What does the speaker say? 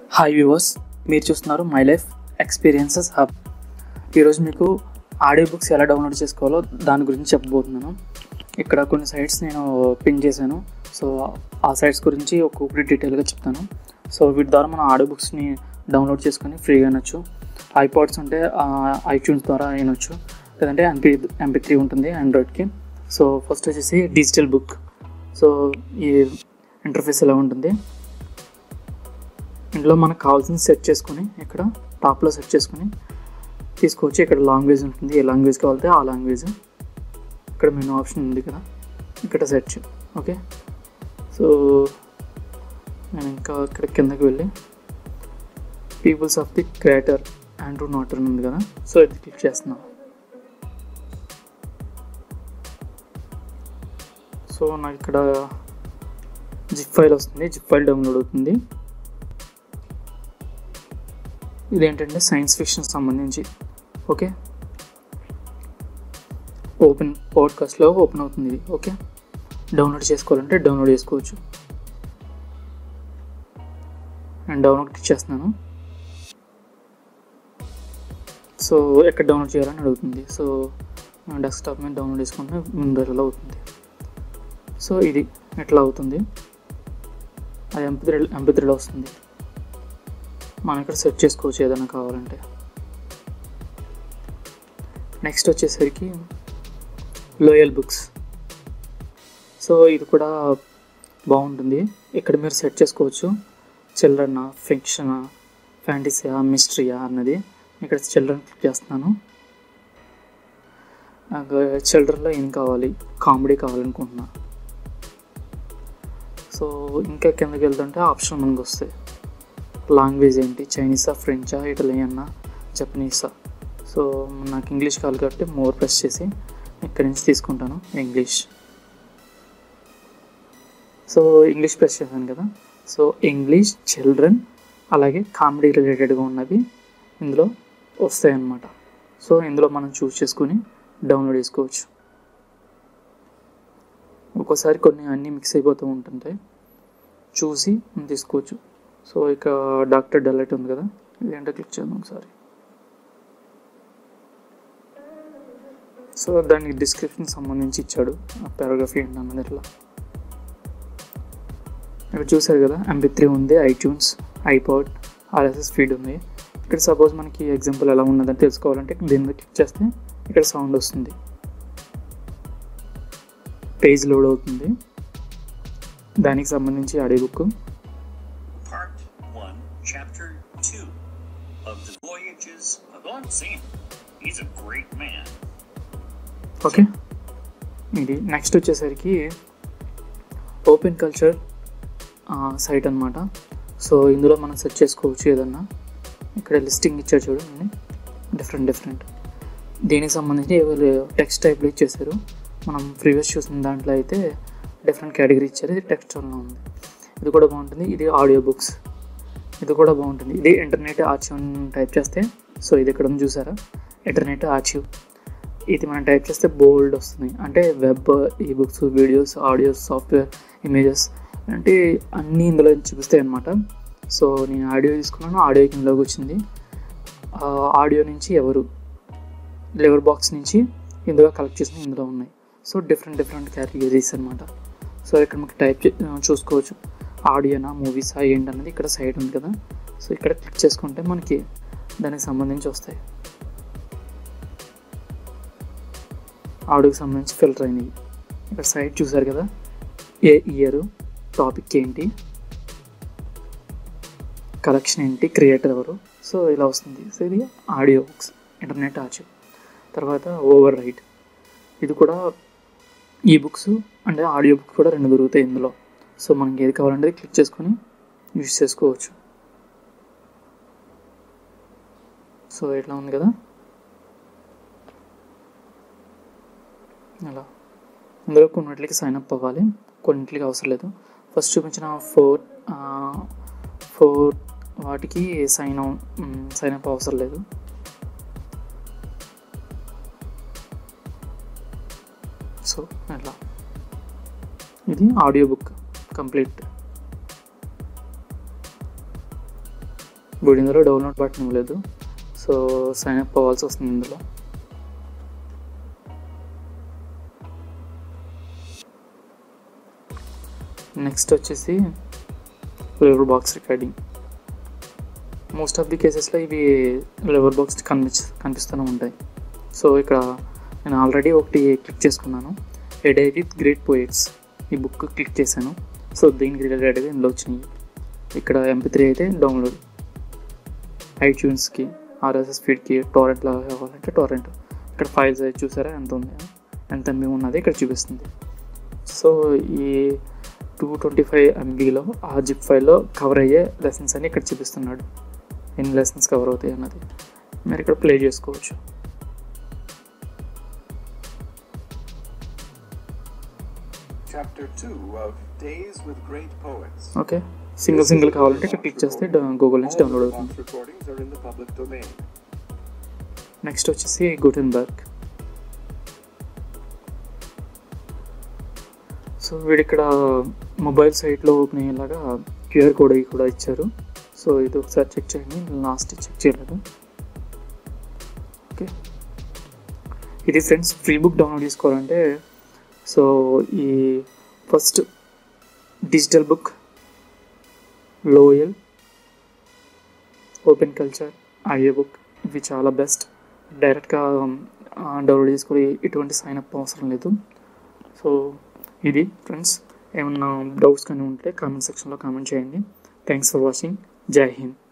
Hi viewers మీరు చూస్తున్నారు my life experiences hub ఈరోజు మీకు ఆడియో బుక్స్ ఎలా డౌన్లోడ్ చేసుకోవాలో దాని గురించి చెప్పబోతున్నాను ఇక్కడ కొన్ని సైట్స్ నేను పిన్ చేశాను సో ఆ సైట్స్ గురించి ఒక్కొక్కటి డీటెయిల్గా చెప్తాను సో వీటి ద్వారా మనం ఆడియో బుక్స్ని డౌన్లోడ్ చేసుకొని ఫ్రీగా వినొచ్చు ఐపాడ్స్ ఉంటే ఐట్యూన్స్ ద్వారా వినొచ్చు లేదంటే ఎంపీ ఎంపీ త్రీ ఉంటుంది ఆండ్రాయిడ్కి సో ఫస్ట్ వచ్చేసి డిజిటల్ బుక్ సో ఈ ఇంటర్ఫేస్ ఎలా ఉంటుంది ఇందులో మనకు కావాల్సింది సెట్ చేసుకొని ఇక్కడ టాప్లో సెట్ చేసుకొని తీసుకోవచ్చు ఇక్కడ లాంగ్వేజ్ ఉంటుంది ఏ లాంగ్వేజ్ కావాలంటే ఆ లాంగ్వేజ్ ఇక్కడ మెనూ ఆప్షన్ ఉంది కదా ఇక్కడ సెర్చ్ ఓకే సో నేను ఇంకా ఇక్కడ కిందకి వెళ్ళి peoples of the creator Andrew నాటర్ ఉంది కదా సో ఇది క్లిక్ చేస్తున్నాను సో నాకు ఇక్కడ జిప్ ఫైల్ వస్తుంది జిప్ ఫైల్ డౌన్లోడ్ అవుతుంది ఇదేంటంటే సైన్స్ ఫిక్షన్ సంబంధించి ఓకే ఓపెన్ పాడ్కాస్ట్లో ఓపెన్ అవుతుంది ఇది ఓకే డౌన్లోడ్ చేసుకోవాలంటే డౌన్లోడ్ చేసుకోవచ్చు నేను డౌన్లోడ్ క్లిక్ చేస్తున్నాను సో ఎక్కడ డౌన్లోడ్ చేయాలని అడుగుతుంది సో డెస్క్టాప్ మీద డౌన్లోడ్ చేసుకుంటే ముందు ఎలా అవుతుంది సో ఇది ఎట్లా అవుతుంది అది ఎంపీ త్రీ ఎంపీ త్రీలో వస్తుంది మనం ఇక్కడ సెట్ చేసుకోవచ్చు ఏదైనా కావాలంటే నెక్స్ట్ వచ్చేసరికి లోయల్ బుక్స్ సో ఇది కూడా బాగుంటుంది ఇక్కడ మీరు సెట్ చేసుకోవచ్చు చిల్డ్రన్ ఫిక్షన్ ఫ్యాంటసీయా మిస్టరీయా అన్నది ఇక్కడ చిల్డ్రన్ క్లిక్ చేస్తున్నాను నాకు చిల్డ్రన్లో ఏం కావాలి కామెడీ కావాలనుకుంటున్నా సో ఇంకా కిందకి వెళ్తుంటే ఆప్షన్ మనకు వస్తాయి లాంగ్వేజ్ ఏంటి చైనీసా ఫ్రెంచా ఇటలియన్నా జపనీసా సో నాకు ఇంగ్లీష్ కావాలి కాబట్టి మోర్ ప్రెస్ చేసి ఇక్కడి నుంచి తీసుకుంటాను ఇంగ్లీష్ సో ఇంగ్లీష్ ప్రెస్ చేశాను కదా సో ఇంగ్లీష్ చిల్డ్రన్ అలాగే కామెడీ రిలేటెడ్గా ఉన్నవి ఇందులో వస్తాయి అన్నమాట సో ఇందులో మనం చూస్ చేసుకుని డౌన్లోడ్ చేసుకోవచ్చు ఒక్కోసారి కొన్ని అన్నీ మిక్స్ అయిపోతూ ఉంటుంటాయి చూసి తీసుకోవచ్చు సో ఇక డాక్టర్ డెలైట్ ఉంది కదా ఇదేంటో క్లిక్ చేద్దాం ఒకసారి సో దానికి డిస్క్రిప్షన్ సంబంధించి ఇచ్చాడు ఆ పారాగ్రఫీ ఏంటి అన్నది ఇట్లా ఇక్కడ చూసారు కదా ఎంపీ త్రీ ఉంది ఐట్యూన్స్ ఐపాడ్ ఆర్ఎస్ఎస్ ఫీడ్ ఉంది ఇక్కడ సపోజ్ మనకి ఎగ్జాంపుల్ ఎలా ఉన్నదని తెలుసుకోవాలంటే దీని మీద క్లిక్ చేస్తే ఇక్కడ సౌండ్ వస్తుంది పేజ్ లోడ్ అవుతుంది దానికి సంబంధించి audio book Part 1, Chapter 2 of the Voyages of Lon Sam. He's a great man. Okay ఇది నెక్స్ట్ వచ్చేసరికి ఓపెన్ కల్చర్ సైట్ అనమాట సో ఇందులో మనం సెర్చ్ చేసుకోవచ్చు ఏదన్నా ఇక్కడ లిస్టింగ్ ఇచ్చారు చూడండి డిఫరెంట్ డిఫరెంట్ దీనికి సంబంధించి టెక్స్ట్ టైప్లో ఇచ్చేసారు మనం ప్రీవియస్ చూసిన దాంట్లో అయితే డిఫరెంట్ కేటగిరీ ఇచ్చారు ఇది టెక్స్టర్లో ఉంది ఇది కూడా బాగుంటుంది ఇది ఆడియో బుక్స్ ఇది కూడా బాగుంటుంది ఇది ఇంటర్నెట్ ఆర్చివ్ టైప్ చేస్తే సో ఇది ఇక్కడ ఉంది చూసారా ఇంటర్నెట్ ఆర్చివ్ ఇది మనం టైప్ చేస్తే బోల్డ్ వస్తుంది అంటే web ebooks videos audios software images అంటే అన్నీ ఇందులో చూపిస్తాయి అనమాట సో నేను ఆడియో తీసుకున్నాను ఆడియో కిందలోకి వచ్చింది ఆ ఆడియో నుంచి ఎవరు లెవర్ బాక్స్ నుంచి ఇందులో కలెక్ట్ చేసిన ఇందులో ఉన్నాయి సో డిఫరెంట్ డిఫరెంట్ కేటగిరీస్ అనమాట సో ఇక్కడ మీకు టైప్ చూసుకోవచ్చు ఆడియోనా మూవీసా ఏంటి అన్నది ఇక్కడ సైడ్ ఉంది కదా సో ఇక్కడ క్లిక్ చేసుకుంటే మనకి దానికి సంబంధించి వస్తాయి ఆడియోకి సంబంధించి ఫిల్టర్ అయినవి ఇక్కడ సైడ్ చూసారు కదా ఏ ఇయర్ టాపిక్ ఏంటి కలెక్షన్ ఏంటి క్రియేటర్ ఎవరు సో ఇలా వస్తుంది సో ఇది ఆడియో బుక్స్ ఇంటర్నెట్ ఆర్చివ్ తర్వాత ఓవర్ రైట్ ఇది కూడా ఈ బుక్స్ అంటే ఆడియో బుక్ కూడా రెండు దొరుకుతాయి ఇందులో సో మనకి ఏది కావాలంటే క్లిక్ చేసుకొని యూజ్ చేసుకోవచ్చు సో ఇట్లా ఉంది కదా అలా ఇందులో కొన్నిటికి సైన్ అప్ అవ్వాలి కొన్నిటికి అవసరం లేదు ఫస్ట్ చూపించిన ఫోర్ ఫోర్ వాటికి సైన్ సైన్ అప్ అవసరం లేదు సో అట్లా ఇది ఆడియో బుక్ కంప్లీట్ ఇప్పుడు ఇందులో డౌన్లోడ్ బటన్ ఇవ్వలేదు సో సైన్ అప్ అవ్వాల్సి వస్తుంది ఇందులో నెక్స్ట్ వచ్చేసి LibriVox recording most of the కేసెస్లో ఇవి లెవర్ బాక్స్ కనిపించ కనిపిస్తూనే ఉంటాయి సో ఇక్కడ నేను ఆల్రెడీ ఒకటి క్లిక్ చేసుకున్నాను a day with great poets ఈ బుక్ క్లిక్ చేశాను సో దీనికి రిలేటెడ్గా ఇందులో వచ్చినాయి ఇక్కడ ఎంపీ త్రీ అయితే డౌన్లోడ్ ఐట్యూన్స్కి ఆర్ఎస్ఎస్ ఫీడ్కి టోరెంట్లో కావాలంటే టోరెంట్ ఇక్కడ ఫైల్స్ అయితే చూసారా ఎంత ఉంది ఎంత ఎంబీ ఉన్నది ఇక్కడ చూపిస్తుంది సో ఈ టూ ట్వంటీ ఫైవ్ ఎంబీలో ఆ జిప్ ఫైల్లో కవర్ అయ్యే లెసన్స్ అని ఇక్కడ చూపిస్తున్నాడు ఎన్ని లెసన్స్ కవర్ అవుతాయి అన్నది మీరు ఇక్కడ ప్లే చేసుకోవచ్చు Chapter 2 of Days with Great Poets. Okay single single కావాలంటే ఇక్కడ క్లిక్ చేస్తే గూగుల్ నుంచి డౌన్లోడ్ All అవుతుంది Vox recordings are in the public domain. Next వచ్చేసి గుటెన్బర్గ్ సో వీడు ఇక్కడ మొబైల్ సైట్లో ఓపెన్ అయ్యేలాగా క్యూఆర్ కోడ్ అవి కూడా ఇచ్చారు సో ఇది ఒకసారి చెక్ చేయండి లాస్ట్ చెక్ చేయలేదు ఓకే ఇది ఫ్రెండ్స్ ఫ్రీ బుక్ డౌన్లోడ్ చేసుకోవాలంటే సో ఈ ఫస్ట్ డిజిటల్ బుక్ లోయల్ ఓపెన్ కల్చర్ ఆడియో బుక్ ఇవి చాలా బెస్ట్ డైరెక్ట్గా డౌన్లోడ్ చేసుకొని ఎటువంటి సైన్ అప్ అవసరం లేదు సో ఇది ఫ్రెండ్స్ ఏమన్నా డౌట్స్ కానీ ఉంటే కామెంట్ సెక్షన్లో కామెంట్ చేయండి థ్యాంక్స్ ఫర్ వాచింగ్ జై హింద్